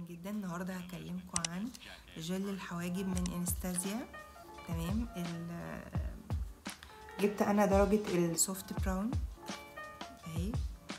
جدا النهارده هكلمكم عن جل الحواجب من انستازيا تمام ال- جبت انا درجة السوفت براون اهي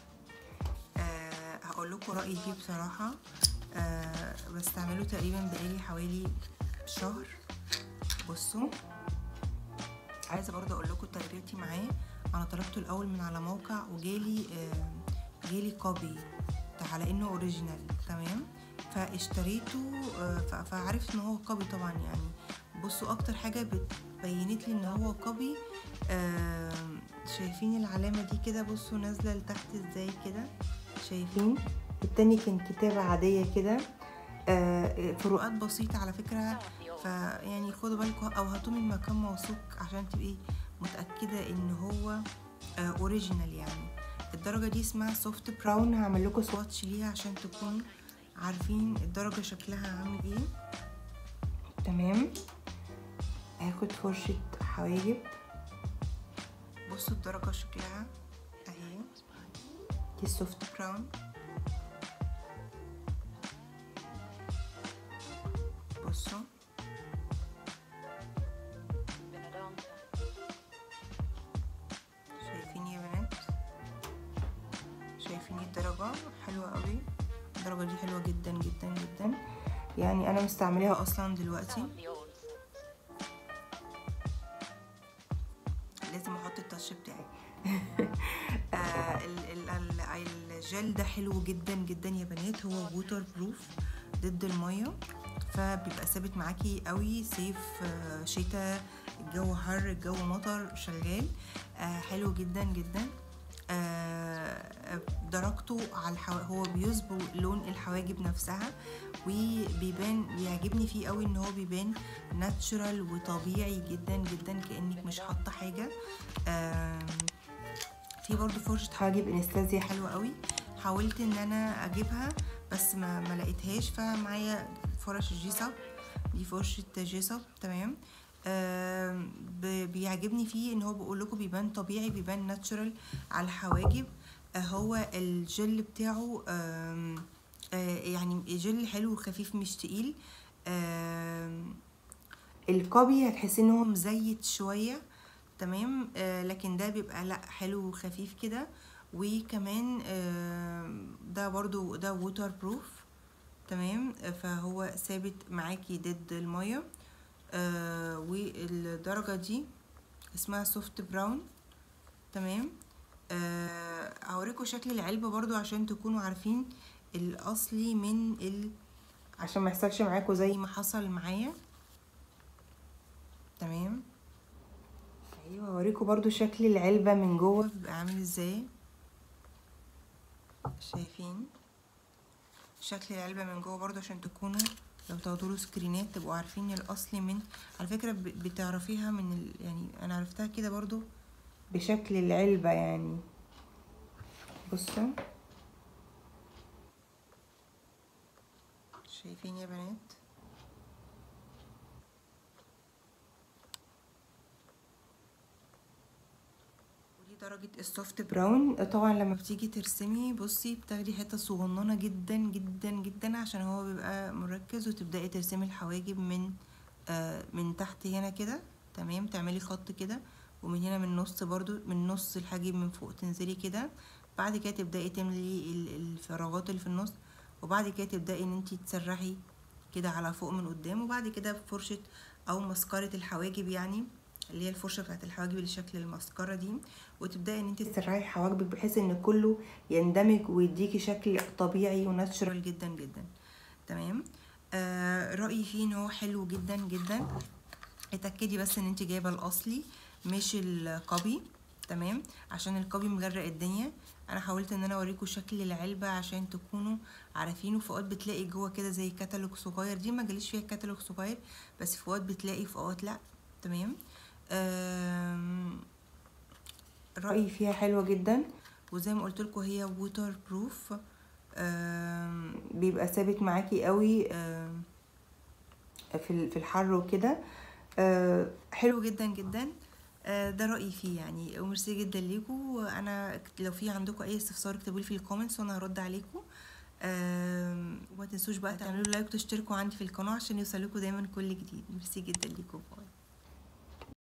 آه هقول لكم رأيي فيه بصراحة آه بستعمله تقريبا بقالي حوالي شهر بصوا عايزة برضه اقول لكم تجربتي معاه انا طلبته الاول من على موقع وجالي آه جالي كوبي على انه اوريجينال تمام فاشتريته آه، ف- فعرفت ان هو كوبي طبعا يعني بصوا اكتر حاجه بينت لي ان هو كوبي آه، شايفين العلامه دي كده بصوا نازله لتحت ازاي كده شايفين التاني كان كتابه عاديه كده آه، فروقات بسيطه على فكره فيعني خدوا بالكم او هاتوا من مكان موثوق عشان تبقي متاكده ان هو اوريجينال يعني الدرجه دي اسمها سوفت براون هعمل لكم سواتش ليها عشان تكونوا عارفين الدرجه شكلها عامل ايه تمام هاخد فرشه حواجب بصوا الدرجه شكلها اهي دي السوفت براون بصوا شايفين يا بنات شايفين الدرجة حلوة قوي الدرجة دي حلوة جدا جدا جدا يعني انا مستعملاها اصلا دلوقتي لازم احط التاتش بتاعي آه ال- ال- ال- الجل ده حلو جدا جدا يا بنات هو ووتر بروف ضد المية فبيبقى ثابت معاكي قوي صيف آه، شتاء الجو حر الجو مطر شغال آه حلو جدا جدا آه درجته على الحو... هو بيظبط لون الحواجب نفسها وبيبان بيعجبني فيه قوي ان هو بيبان ناتشورال وطبيعي جدا جدا كانك مش حاطه حاجه آم، في برضو فرشة حواجب انستازيا حلوة قوي حاولت ان انا اجيبها بس ما, ما لقيتهاش فمعايا فرش الجيسب دي فرشة جيسب تمام آم، ب- بيعجبني فيه ان هو بقول لكم بيبان طبيعي بيبان ناتشورال على الحواجب آه، هو الجل بتاعه آم، آه، يعني جل حلو وخفيف مش تقيل آم، الكوبي هتحسي ان هو مزيت شويه تمام آه لكن ده بيبقى لا حلو وخفيف كده وكمان آه ده برضو ده ووتر بروف تمام آه، فهو ثابت معاكي ضد المية آه والدرجة دي اسمها سوفت براون تمام آه هوريكم شكل العلبة برضو عشان تكونوا عارفين الأصلي من ال عشان ما يحصلش معاكم زي ما حصل معايا تمام ايوه اوريكم برضو شكل العلبة من جوه بيبقى عامل ازاي شايفين شكل العلبة من جوه برضو عشان تكونوا لو تاخدوا له سكرينات تبقوا عارفين الاصلي من على فكرة ب- بتعرفيها من ال... يعني انا عرفتها كده برضو بشكل العلبة يعني بصوا شايفين يا بنات ودي درجة السوفت براون طبعا لما بتيجي ترسمي بصي بتاخدي حتة صغننة جدا جدا جدا عشان هو بيبقى مركز وتبدأي ترسمي الحواجب من آه من تحت هنا كده تمام تعملي خط كده ومن هنا من النص برضو من نص الحاجب من فوق تنزلي كده بعد كده تبدأي تملي ال- الفراغات اللي في النص وبعد كده تبدأي ان انتي تسرحي كده على فوق من قدام وبعد كده بفرشة او مسكرة الحواجب يعني اللي هي الفرشة بتاعت الحواجب اللي شكل المسكرة دي وتبدأي ان انت تسرحي حواجبك بحيث ان كله يندمج ويديكي شكل طبيعي وناتشرال جدا جدا تمام آه رأيي فيه ان هو حلو جدا جدا اتأكدي بس ان انت جايبة الاصلي مش الكوبي تمام عشان الكوبي مغرق الدنيا انا حاولت ان انا اوريكم شكل العلبة عشان تكونوا عارفينه في اوقات بتلاقي جوه كده زي كتالوج صغير دي ما جاليش فيها كتالوج صغير بس في اوقات بتلاقي في اوقات لا تمام آم، رأيي فيها حلوة جدا وزي ما قلت لكم هي ووتر بروف بيبقى ثابت معاكي قوي آم، في ال- في الحر وكده آه، حلو جدا جدا آه، ده رأيي فيه يعني وميرسي جدا ليكم انا لو في عندكم اي استفسار اكتبوا لي في الكومنتس وانا هرد عليكم آم، وما تنسوش بقى وتعملوا تعملوا لايك وتشتركوا عندي في القناه عشان يوصلكوا دايما كل جديد ميرسي جدا ليكم باي